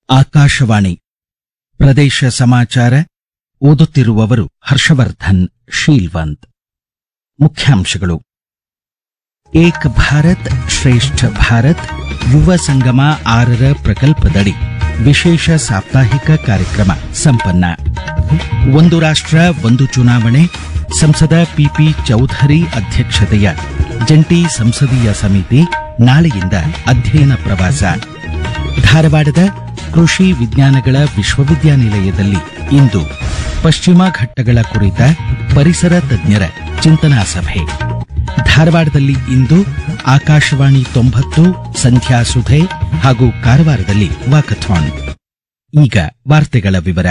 ಆಕಾಶವಾಣಿ ಪ್ರದೇಶ ಸಮಾಚಾರ ಓದುತ್ತಿರುವವರು ಹರ್ಷವರ್ಧನ್ ಶೀಲ್ವಂತ್ ಮುಖ್ಯಾಂಶಗಳು ಏಕ್ ಭಾರತ್ ಶ್ರೇಷ್ಠ ಭಾರತ್ ಯುವ ಸಂಗಮ ಆರರ ಪ್ರಕಲ್ಪದಡಿ ವಿಶೇಷ ಸಾಪ್ತಾಹಿಕ ಕಾರ್ಯಕ್ರಮ ಸಂಪನ್ನ ಒಂದು ರಾಷ್ಟ್ರ ಒಂದು ಚುನಾವಣೆ ಸಂಸದ ಪಿಪಿ ಚೌಧರಿ ಅಧ್ಯಕ್ಷತೆಯ ಜಂಟಿ ಸಂಸದೀಯ ಸಮಿತಿ ನಾಳೆಯಿಂದ ಅಧ್ಯಯನ ಪ್ರವಾಸ ಧಾರವಾಡದ ಕೃಷಿ ವಿಜ್ಞಾನಗಳ ವಿಶ್ವವಿದ್ಯಾನಿಲಯದಲ್ಲಿ ಇಂದು ಪಶ್ಚಿಮ ಘಟ್ಟಗಳ ಕುರಿತ ಪರಿಸರ ತಜ್ಞರ ಚಿಂತನಾ ಸಭೆ ಧಾರವಾಡದಲ್ಲಿ ಇಂದು ಆಕಾಶವಾಣಿ ತೊಂಬತ್ತು ಸಂಧ್ಯಾ ಸುಧೆ ಹಾಗೂ ಕಾರವಾರದಲ್ಲಿ ವಾಕಥಾನ್ ಈಗ ವಾರ್ತೆಗಳ ವಿವರ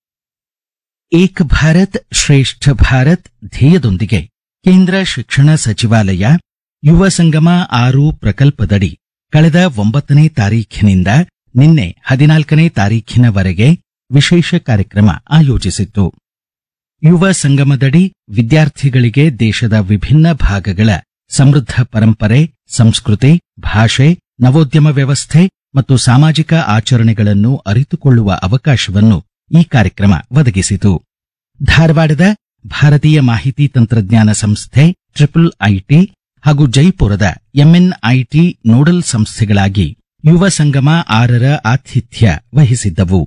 ಏಕ್ ಭಾರತ್ ಶ್ರೇಷ್ಠ ಭಾರತ್ ಧ್ಯೇಯದೊಂದಿಗೆ ಕೇಂದ್ರ ಶಿಕ್ಷಣ ಸಚಿವಾಲಯ ಯುವ ಸಂಗಮ ಆರು ಪ್ರಕಲ್ಪದಡಿ ಕಳೆದ ಒಂಬತ್ತನೇ ತಾರೀಖಿನಿಂದ ನಿನ್ನೆ ಹದಿನಾಲ್ಕನೇ ತಾರೀಖಿನವರೆಗೆ ವಿಶೇಷ ಕಾರ್ಯಕ್ರಮ ಆಯೋಜಿಸಿತ್ತು ಯುವ ಸಂಗಮದಡಿ ವಿದ್ಯಾರ್ಥಿಗಳಿಗೆ ದೇಶದ ವಿಭಿನ್ನ ಭಾಗಗಳ ಸಮೃದ್ಧ ಪರಂಪರೆ ಸಂಸ್ಕೃತಿ ಭಾಷೆ ನವೋದ್ಯಮ ವ್ಯವಸ್ಥೆ ಮತ್ತು ಸಾಮಾಜಿಕ ಆಚರಣೆಗಳನ್ನು ಅರಿತುಕೊಳ್ಳುವ ಅವಕಾಶವನ್ನು ಈ ಕಾರ್ಯಕ್ರಮ ಒದಗಿಸಿತು ಧಾರವಾಡದ ಭಾರತೀಯ ಮಾಹಿತಿ ತಂತ್ರಜ್ಞಾನ ಸಂಸ್ಥೆ ಟ್ರಿಪಲ್ ಐಟಿ ಹಾಗೂ ಜೈಪುರದ ಎಂಎನ್ಐಟಿ ನೋಡಲ್ ಸಂಸ್ಥೆಗಳಾಗಿ ಯುವ ಸಂಗಮ ಆರರ ಆತಿಥ್ಯ ವಹಿಸಿದ್ದವು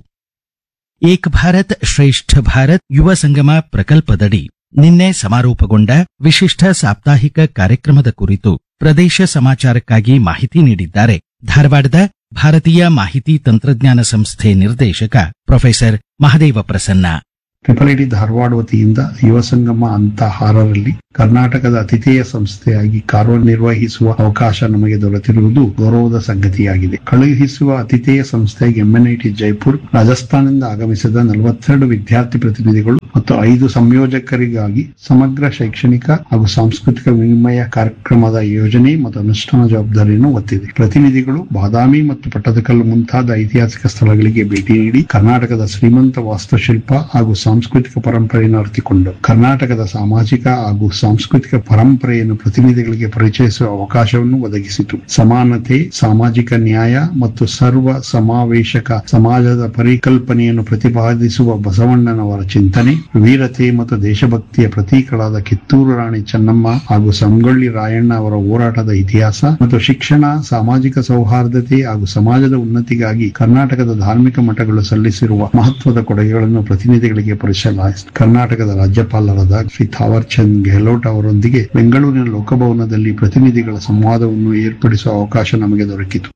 ಏಕ್ ಭಾರತ್ ಶ್ರೇಷ್ಠ ಭಾರತ್ ಯುವ ಸಂಗಮ ಪ್ರಕಲ್ಪದಡಿ ನಿನ್ನೆ ಸಮಾರೋಪಗೊಂಡ ವಿಶಿಷ್ಟ ಸಾಪ್ತಾಹಿಕ ಕಾರ್ಯಕ್ರಮದ ಕುರಿತು ಪ್ರದೇಶ ಸಮಾಚಾರಕ್ಕಾಗಿ ಮಾಹಿತಿ ನೀಡಿದ್ದಾರೆ ಧಾರವಾಡದ ಭಾರತೀಯ ಮಾಹಿತಿ ತಂತ್ರಜ್ಞಾನ ಸಂಸ್ಥೆ ನಿರ್ದೇಶಕ professor Mahadeva Prasanna triple IT Dharwad ವತಿಯಿಂದ ಯುವ ಸಂಗಮ ಅಂತ ಆರರಲ್ಲಿ ಕರ್ನಾಟಕದ ಅತಿಥೇಯ ಸಂಸ್ಥೆಯಾಗಿ ಕಾರ್ಯನಿರ್ವಹಿಸುವ ಅವಕಾಶ ನಮಗೆ ದೊರೆತಿರುವುದು ಗೌರವದ ಸಂಗತಿಯಾಗಿದೆ ಕಳುಹಿಸುವ ಅತಿಥೇಯ ಸಂಸ್ಥೆಯಾಗಿ ಎಂಎನ್ಐಟಿ ಜೈಪುರ್ ರಾಜಸ್ಥಾನದಿಂದ ಆಗಮಿಸಿದ ನಲವತ್ತೆರಡು ವಿದ್ಯಾರ್ಥಿ ಪ್ರತಿನಿಧಿಗಳು ಮತ್ತು ಐದು ಸಂಯೋಜಕರಿಗಾಗಿ ಸಮಗ್ರ ಶೈಕ್ಷಣಿಕ ಹಾಗೂ ಸಾಂಸ್ಕೃತಿಕ ವಿನಿಮಯ ಕಾರ್ಯಕ್ರಮದ ಯೋಜನೆ ಮತ್ತು ಅನುಷ್ಠಾನ ಜವಾಬ್ದಾರಿಯನ್ನು ಹೊತ್ತಿದೆ ಪ್ರತಿನಿಧಿಗಳು ಬಾದಾಮಿ ಮತ್ತು ಪಟ್ಟದಕಲ್ಲು ಮುಂತಾದ ಐತಿಹಾಸಿಕ ಸ್ಥಳಗಳಿಗೆ ಭೇಟಿ ನೀಡಿ ಕರ್ನಾಟಕದ ಶ್ರೀಮಂತ ವಾಸ್ತುಶಿಲ್ಪ ಹಾಗೂ ಸಾಂಸ್ಕೃತಿಕ ಪರಂಪರೆಯನ್ನು ಅರಿತುಕೊಂಡು ಕರ್ನಾಟಕದ ಸಾಮಾಜಿಕ ಹಾಗೂ ಸಾಂಸ್ಕೃತಿಕ ಪರಂಪರೆಯನ್ನು ಪ್ರತಿನಿಧಿಗಳಿಗೆ ಪರಿಚಯಿಸುವ ಅವಕಾಶವನ್ನು ಒದಗಿಸಿತು ಸಮಾನತೆ ಸಾಮಾಜಿಕ ನ್ಯಾಯ ಮತ್ತು ಸರ್ವ ಸಮಾವೇಶಕ ಸಮಾಜದ ಪರಿಕಲ್ಪನೆಯನ್ನು ಪ್ರತಿಪಾದಿಸುವ ಬಸವಣ್ಣನವರ ಚಿಂತನೆ ವೀರತೆ ಮತ್ತು ದೇಶಭಕ್ತಿಯ ಪ್ರತೀಕಗಳಾದ ಕಿತ್ತೂರು ರಾಣಿ ಚೆನ್ನಮ್ಮ ಹಾಗೂ ಸಂಗೊಳ್ಳಿ ರಾಯಣ್ಣ ಅವರ ಹೋರಾಟದ ಇತಿಹಾಸ ಮತ್ತು ಶಿಕ್ಷಣ ಸಾಮಾಜಿಕ ಸೌಹಾರ್ದತೆ ಹಾಗೂ ಸಮಾಜದ ಉನ್ನತಿಗಾಗಿ ಕರ್ನಾಟಕದ ಧಾರ್ಮಿಕ ಮಠಗಳು ಸಲ್ಲಿಸಿರುವ ಮಹತ್ವದ ಕೊಡುಗೆಗಳನ್ನು ಪ್ರತಿನಿಧಿಗಳಿಗೆ ಪರಿಚಯಿಸಲಾಯಿತು ಕರ್ನಾಟಕದ ರಾಜ್ಯಪಾಲರಾದ ಶ್ರೀ ಥಾವರ್ ಚಂದ್ ಗೆಹ್ಲೋಟ್ ಅವರೊಂದಿಗೆ ಬೆಂಗಳೂರಿನ ಲೋಕಭವನದಲ್ಲಿ ಪ್ರತಿನಿಧಿಗಳ ಸಂವಾದವನ್ನು ಏರ್ಪಡಿಸುವ ಅವಕಾಶ ನಮಗೆ ದೊರಕಿತು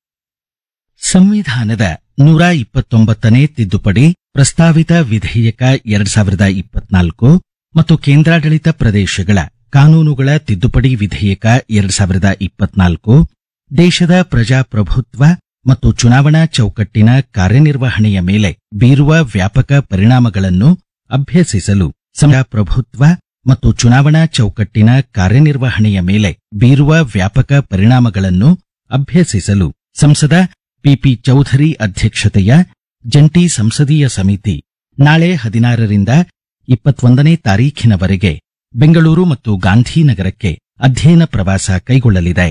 ಸಂವಿಧಾನದ ನೂರ ಇಪ್ಪತ್ತೊಂಬತ್ತನೇ ತಿದ್ದುಪಡಿ ಪ್ರಸ್ತಾವಿತ ವಿಧೇಯಕ ಎರಡ್ ಸಾವಿರದ ಇಪ್ಪತ್ನಾಲ್ಕು ಮತ್ತು ಕೇಂದ್ರಾಡಳಿತ ಪ್ರದೇಶಗಳ ಕಾನೂನುಗಳ ತಿದ್ದುಪಡಿ ವಿಧೇಯಕ ಎರಡ್ ಸಾವಿರದ ಇಪ್ಪತ್ನಾಲ್ಕು ದೇಶದ ಪ್ರಜಾಪ್ರಭುತ್ವ ಮತ್ತು ಚುನಾವಣಾ ಚೌಕಟ್ಟಿನ ಕಾರ್ಯನಿರ್ವಹಣೆಯ ಮೇಲೆ ಬೀರುವ ವ್ಯಾಪಕ ಪರಿಣಾಮಗಳನ್ನು ಅಭ್ಯಸಿಸಲು ಪ್ರಭುತ್ವ ಮತ್ತು ಚುನಾವಣಾ ಚೌಕಟ್ಟಿನ ಕಾರ್ಯನಿರ್ವಹಣೆಯ ಮೇಲೆ ಬೀರುವ ವ್ಯಾಪಕ ಪರಿಣಾಮಗಳನ್ನು ಅಭ್ಯಸಿಸಲು ಸಂಸದ ಪಿಪಿ ಚೌಧರಿ ಅಧ್ಯಕ್ಷತೆಯ ಜಂಟಿ ಸಂಸದೀಯ ಸಮಿತಿ ನಾಳೆ ಹದಿನಾರರಿಂದ ಇಪ್ಪತ್ತೊಂದನೇ ತಾರೀಖಿನವರೆಗೆ ಬೆಂಗಳೂರು ಮತ್ತು ಗಾಂಧಿನಗರಕ್ಕೆ ಅಧ್ಯಯನ ಪ್ರವಾಸ ಕೈಗೊಳ್ಳಲಿದೆ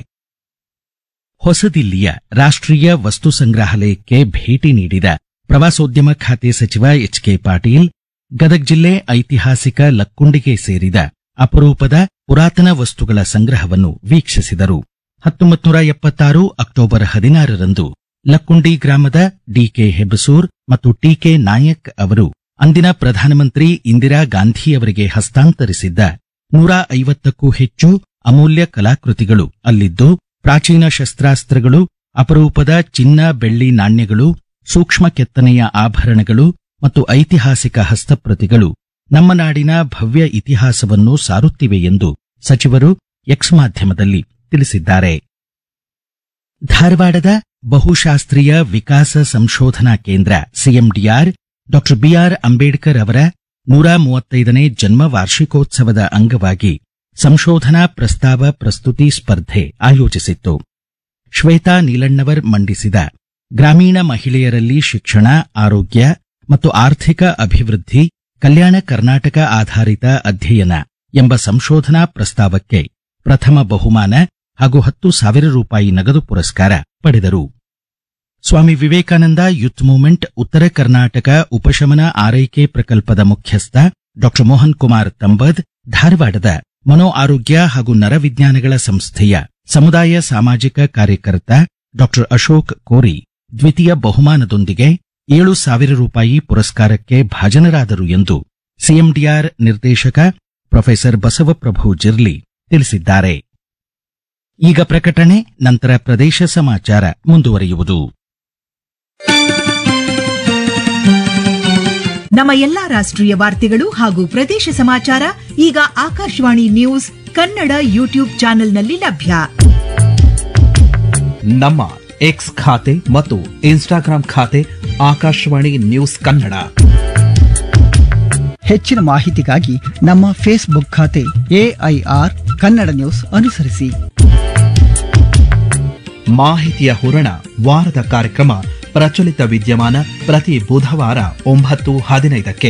ಹೊಸದಿಲ್ಲಿಯ ರಾಷ್ಟ್ರೀಯ ವಸ್ತು ಸಂಗ್ರಹಾಲಯಕ್ಕೆ ಭೇಟಿ ನೀಡಿದ ಪ್ರವಾಸೋದ್ಯಮ ಖಾತೆ ಸಚಿವ ಎಚ್ ಕೆ ಪಾಟೀಲ್ ಗದಗ ಜಿಲ್ಲೆ ಐತಿಹಾಸಿಕ ಲಕ್ಕುಂಡಿಗೆ ಸೇರಿದ ಅಪರೂಪದ ಪುರಾತನ ವಸ್ತುಗಳ ಸಂಗ್ರಹವನ್ನು ವೀಕ್ಷಿಸಿದರು ಹತ್ತೊಂಬತ್ತು ನೂರ ಎಪ್ಪತ್ತಾರು ಅಕ್ಟೋಬರ್ ಹದಿನಾರರಂದು ಲಕ್ಕುಂಡಿ ಗ್ರಾಮದ ಡಿಕೆ ಹೆಬಸೂರ್ ಮತ್ತು ಟಿಕೆ ನಾಯಕ್ ಅವರು ಅಂದಿನ ಪ್ರಧಾನಮಂತ್ರಿ ಇಂದಿರಾ ಗಾಂಧಿಯವರಿಗೆ ಹಸ್ತಾಂತರಿಸಿದ್ದ ನೂರ ಐವತ್ತಕ್ಕೂ ಹೆಚ್ಚು ಅಮೂಲ್ಯ ಕಲಾಕೃತಿಗಳು ಅಲ್ಲಿದ್ದು ಪ್ರಾಚೀನ ಶಸ್ತ್ರಾಸ್ತ್ರಗಳು ಅಪರೂಪದ ಚಿನ್ನ ಬೆಳ್ಳಿ ನಾಣ್ಯಗಳು ಸೂಕ್ಷ್ಮ ಕೆತ್ತನೆಯ ಆಭರಣಗಳು ಮತ್ತು ಐತಿಹಾಸಿಕ ಹಸ್ತಪ್ರತಿಗಳು ನಮ್ಮ ನಾಡಿನ ಭವ್ಯ ಇತಿಹಾಸವನ್ನು ಸಾರುತ್ತಿವೆ ಎಂದು ಸಚಿವರು ಎಕ್ಸ್ ಮಾಧ್ಯಮದಲ್ಲಿ ತಿಳಿಸಿದ್ದಾರೆ ಧಾರವಾಡದ ಬಹುಶಾಸ್ತ್ರೀಯ ವಿಕಾಸ ಸಂಶೋಧನಾ ಕೇಂದ್ರ ಸಿಎಂಡಿಆರ್ ಡಾ ಬಿಆರ್ ಅಂಬೇಡ್ಕರ್ ಅವರ ನೂರ ಮೂವತ್ತೈದನೇ ಜನ್ಮ ವಾರ್ಷಿಕೋತ್ಸವದ ಅಂಗವಾಗಿ ಸಂಶೋಧನಾ ಪ್ರಸ್ತಾವ ಪ್ರಸ್ತುತಿ ಸ್ಪರ್ಧೆ ಆಯೋಜಿಸಿತ್ತು ಶ್ವೇತಾ ನೀಲಣ್ಣವರ್ ಮಂಡಿಸಿದ ಗ್ರಾಮೀಣ ಮಹಿಳೆಯರಲ್ಲಿ ಶಿಕ್ಷಣ ಆರೋಗ್ಯ ಮತ್ತು ಆರ್ಥಿಕ ಅಭಿವೃದ್ಧಿ ಕಲ್ಯಾಣ ಕರ್ನಾಟಕ ಆಧಾರಿತ ಅಧ್ಯಯನ ಎಂಬ ಸಂಶೋಧನಾ ಪ್ರಸ್ತಾವಕ್ಕೆ ಪ್ರಥಮ ಬಹುಮಾನ ಹಾಗೂ ಹತ್ತು ಸಾವಿರ ರೂಪಾಯಿ ನಗದು ಪುರಸ್ಕಾರ ಪಡೆದರು ಸ್ವಾಮಿ ವಿವೇಕಾನಂದ ಯೂತ್ ಮೂವ್ಮೆಂಟ್ ಉತ್ತರ ಕರ್ನಾಟಕ ಉಪಶಮನ ಆರೈಕೆ ಪ್ರಕಲ್ಪದ ಮುಖ್ಯಸ್ಥ ಡಾ ಮೋಹನ್ ಕುಮಾರ್ ತಂಬದ್ ಧಾರವಾಡದ ಮನೋ ಆರೋಗ್ಯ ಹಾಗೂ ನರವಿಜ್ಞಾನಗಳ ಸಂಸ್ಥೆಯ ಸಮುದಾಯ ಸಾಮಾಜಿಕ ಕಾರ್ಯಕರ್ತ ಡಾ ಅಶೋಕ್ ಕೋರಿ ದ್ವಿತೀಯ ಬಹುಮಾನದೊಂದಿಗೆ ಏಳು ಸಾವಿರ ರೂಪಾಯಿ ಪುರಸ್ಕಾರಕ್ಕೆ ಭಾಜನರಾದರು ಎಂದು ಸಿಎಂಡಿಆರ್ ನಿರ್ದೇಶಕ ಪ್ರೊಫೆಸರ್ ಬಸವಪ್ರಭು ಜಿರ್ಲಿ ತಿಳಿಸಿದ್ದಾರೆ ಈಗ ಪ್ರಕಟಣೆ ನಂತರ ಪ್ರದೇಶ ಸಮಾಚಾರ ಮುಂದುವರಿಯುವುದು ನಮ್ಮ ಎಲ್ಲಾ ರಾಷ್ಟ್ರೀಯ ವಾರ್ತೆಗಳು ಹಾಗೂ ಪ್ರದೇಶ ಸಮಾಚಾರ ಈಗ ಆಕಾಶವಾಣಿ ನ್ಯೂಸ್ ಕನ್ನಡ ಯೂಟ್ಯೂಬ್ ಚಾನೆಲ್ನಲ್ಲಿ ಲಭ್ಯ ನಮ್ಮ ಎಕ್ಸ್ ಖಾತೆ ಮತ್ತು ಇನ್ಸ್ಟಾಗ್ರಾಂ ಖಾತೆ ಆಕಾಶವಾಣಿ ನ್ಯೂಸ್ ಕನ್ನಡ ಹೆಚ್ಚಿನ ಮಾಹಿತಿಗಾಗಿ ನಮ್ಮ ಫೇಸ್ಬುಕ್ ಖಾತೆ ಎಐಆರ್ ಕನ್ನಡ ನ್ಯೂಸ್ ಅನುಸರಿಸಿ ಮಾಹಿತಿಯ ಹೂರಣ ವಾರದ ಕಾರ್ಯಕ್ರಮ ಪ್ರಚಲಿತ ವಿದ್ಯಮಾನ ಪ್ರತಿ ಬುಧವಾರ ಒಂಬತ್ತು ಹದಿನೈದಕ್ಕೆ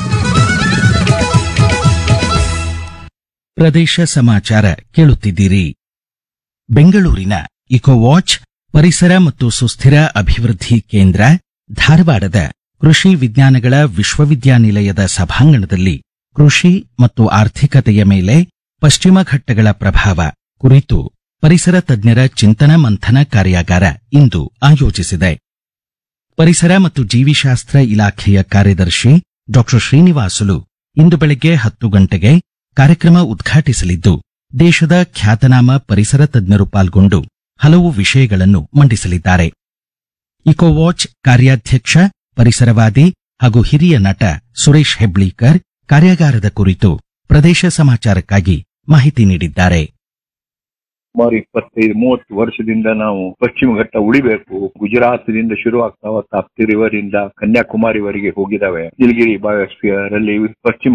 ಪ್ರದೇಶ ಸಮಾಚಾರ ಕೇಳುತ್ತಿದ್ದೀರಿ ಬೆಂಗಳೂರಿನ ಇಕೋವಾಚ್ ಪರಿಸರ ಮತ್ತು ಸುಸ್ಥಿರ ಅಭಿವೃದ್ಧಿ ಕೇಂದ್ರ ಧಾರವಾಡದ ಕೃಷಿ ವಿಜ್ಞಾನಗಳ ವಿಶ್ವವಿದ್ಯಾನಿಲಯದ ಸಭಾಂಗಣದಲ್ಲಿ ಕೃಷಿ ಮತ್ತು ಆರ್ಥಿಕತೆಯ ಮೇಲೆ ಪಶ್ಚಿಮ ಘಟ್ಟಗಳ ಪ್ರಭಾವ ಕುರಿತು ಪರಿಸರ ತಜ್ಞರ ಚಿಂತನ ಮಂಥನ ಕಾರ್ಯಾಗಾರ ಇಂದು ಆಯೋಜಿಸಿದೆ ಪರಿಸರ ಮತ್ತು ಜೀವಿಶಾಸ್ತ್ರ ಇಲಾಖೆಯ ಕಾರ್ಯದರ್ಶಿ ಡಾ ಶ್ರೀನಿವಾಸುಲು ಇಂದು ಬೆಳಗ್ಗೆ ಹತ್ತು ಗಂಟೆಗೆ ಕಾರ್ಯಕ್ರಮ ಉದ್ಘಾಟಿಸಲಿದ್ದು ದೇಶದ ಖ್ಯಾತನಾಮ ಪರಿಸರ ತಜ್ಞರು ಪಾಲ್ಗೊಂಡು ಹಲವು ವಿಷಯಗಳನ್ನು ಮಂಡಿಸಲಿದ್ದಾರೆ ಇಕೋವಾಚ್ ಕಾರ್ಯಾಧ್ಯಕ್ಷ ಪರಿಸರವಾದಿ ಹಾಗೂ ಹಿರಿಯ ನಟ ಸುರೇಶ್ ಹೆಬ್ಳೀಕರ್ ಕಾರ್ಯಾಗಾರದ ಕುರಿತು ಪ್ರದೇಶ ಸಮಾಚಾರಕ್ಕಾಗಿ ಮಾಹಿತಿ ನೀಡಿದ್ದಾರೆ ಸುಮಾರು ಇಪ್ಪತ್ತೈದು ಮೂವತ್ತು ವರ್ಷದಿಂದ ನಾವು ಪಶ್ಚಿಮ ಘಟ್ಟ ಉಳಿಬೇಕು ಗುಜರಾತ್ನಿಂದ ಶುರು ಆಗ್ತಾವ ತಾಪ್ತಿ ರಿವರ್ ಇಂದ ಕನ್ಯಾಕುಮಾರಿವರೆಗೆ ಹೋಗಿದಾವೆ ನೀಲಗಿರಿ ಬಯೋಸ್ಫಿಯರ್ ಅಲ್ಲಿ ಪಶ್ಚಿಮ